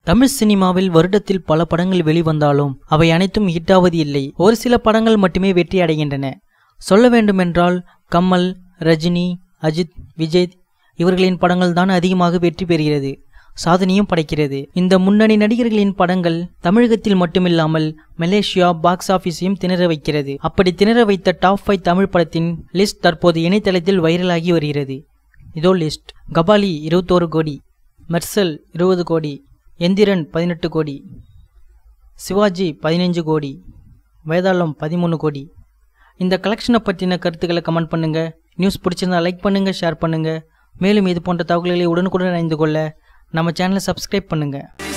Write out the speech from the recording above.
தமிழ் சினிமாவில் வருடத்தில் பல படங்கள் வெளிவந்தாலும் அவை அனைத்தும் ஹிட்டாவது இல்லை ஒரு சில படங்கள் மட்டுமே வெற்றி அடைகின்றன சொல்ல வேண்டுமென்றால் கமல் ரஜினி அஜித் விஜய் இவர்களின் படங்கள் தான் அதிகமாக வெற்றி பெறுகிறது சாதனையும் படைக்கிறது இந்த முன்னணி நடிகர்களின் படங்கள் தமிழகத்தில் மட்டுமில்லாமல் மலேசியா பாக்ஸ் ஆபீஸையும் திணற வைக்கிறது அப்படி திணற வைத்த டாப் ஃபைவ் தமிழ் படத்தின் லிஸ்ட் தற்போது இணையதளத்தில் வைரலாகி வருகிறது இதோ லிஸ்ட் கபாலி இருபத்தோரு கோடி மெர்சல் இருபது கோடி எந்திரன் பதினெட்டு கோடி சிவாஜி பதினைஞ்சு கோடி வேதாளம் பதிமூணு கோடி இந்த கலெக்ஷனை பற்றின கருத்துக்களை கமெண்ட் பண்ணுங்க நியூஸ் பிடிச்சிருந்தா லைக் பண்ணுங்க ஷேர் பண்ணுங்க மேலும் இது போன்ற தகவல்களை உடனுக்குடன் அறிந்து கொள்ள நம்ம சேனலை சப்ஸ்கிரைப் பண்ணுங்க